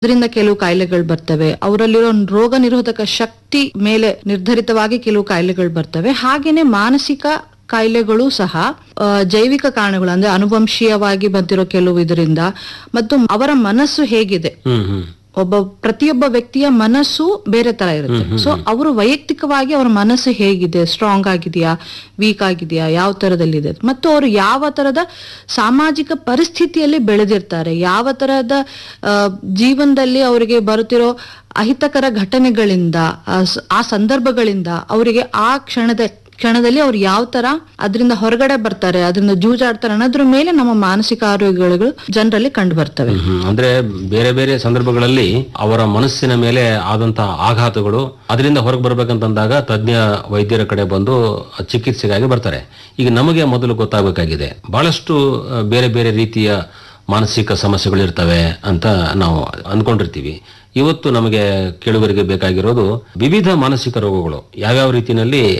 ಅದರಿಂದ ಕೆಲವು ಕಾಯಿಲೆಗಳು ಬರ್ತವೆ ಅವರಲ್ಲಿರೋ ರೋಗ ನಿರೋಧಕ ಶಕ್ತಿ ಮೇಲೆ ನಿರ್ಧರಿತವಾಗಿ ಕೆಲವು ಕಾಯಿಲೆಗಳು ಬರ್ತವೆ ಹಾಗೇನೆ ಮಾನಸಿಕ ಕಾಯಿಲೆಗಳು ಸಹ ಆ, ಜೈವಿಕ ಕಾರಣಗಳು ಅಂದ್ರೆ ಅನುವಂಶೀಯವಾಗಿ ಬಂದಿರೋ ಕೆಲವು ಇದರಿಂದ ಮತ್ತು ಅವರ ಮನಸ್ಸು ಹೇಗಿದೆ ಹ್ಮ್ ಹ್ಮ್ ಒಬ್ಬ ಪ್ರತಿಯೊಬ್ಬ ವ್ಯಕ್ತಿಯ ಮನಸ್ಸು ಬೇರೆ ತರ ಇರುತ್ತೆ ಸೊ ಅವರು ವೈಯಕ್ತಿಕವಾಗಿ ಅವರ ಮನಸ್ಸು ಹೇಗಿದೆ ಸ್ಟ್ರಾಂಗ್ ಆಗಿದೆಯಾ ವೀಕ್ ಆಗಿದೆಯಾ ಯಾವ ತರದಲ್ಲಿದೆ ಮತ್ತು ಅವರು ಯಾವ ತರದ ಸಾಮಾಜಿಕ ಪರಿಸ್ಥಿತಿಯಲ್ಲಿ ಬೆಳೆದಿರ್ತಾರೆ ಯಾವ ತರಹದ ಆ, ಜೀವನದಲ್ಲಿ ಅವರಿಗೆ ಬರುತ್ತಿರೋ ಅಹಿತಕರ ಘಟನೆಗಳಿಂದ ಆ ಸ- ಆ ಸಂದರ್ಭಗಳಿಂದ ಅವರಿಗೆ ಆ ಕ್ಷಣದ ಕ್ಷಣದಲ್ಲಿ ಅವ್ರು ಯಾವ ತರ ಅದರಿಂದ ಹೊರಗಡೆ ಬರ್ತಾರೆ ಅದರಿಂದ ಜೂಜಾಡ್ತಾರೆ ಅನ್ನೋದ್ರ ಮೇಲೆ ನಮ್ಮ ಮಾನಸಿಕ ಆರೋಗ್ಯಗಳು ಜನರಲ್ಲಿ ಕಂಡು ಬರ್ತವೆ ಹ್ಮ್. ಅಂದ್ರೆ ಬೇರೆ ಬೇರೆ ಸಂದರ್ಭಗಳಲ್ಲಿ ಅವರ ಮನಸ್ಸಿನ ಮೇಲೆ ಆದಂತಹ ಆಘಾತಗಳು ಅದರಿಂದ ಹೊರಗೆ ಬರ್ಬೇಕಂತಂದಾಗ ತಜ್ಞ ವೈದ್ಯರ ಕಡೆ ಬಂದು ಚಿಕಿತ್ಸೆಗಾಗಿ ಬರ್ತಾರೆ ಈಗ ನಮಗೆ ಮೊದಲು ಗೊತ್ತಾಗಬೇಕಾಗಿದೆ ಬಹಳಷ್ಟು ಆ, ಬೇರೆ ಬೇರೆ ರೀತಿಯ ಮಾನಸಿಕ ಸಮಸ್ಯೆಗಳು ಇರ್ತವೆ ಅಂತ ನಾವು ಅಂದ್ಕೊಂಡಿರ್ತೀವಿ ಇವತ್ತು ನಮಗೆ ಕೇಳುಗರಿಗೆ ಬೇಕಾಗಿರೋದು ವಿವಿಧ ಮಾನಸಿಕ ರೋಗಗಳು ಯಾವ್ಯಾವ ರೀತಿಯಲ್ಲಿ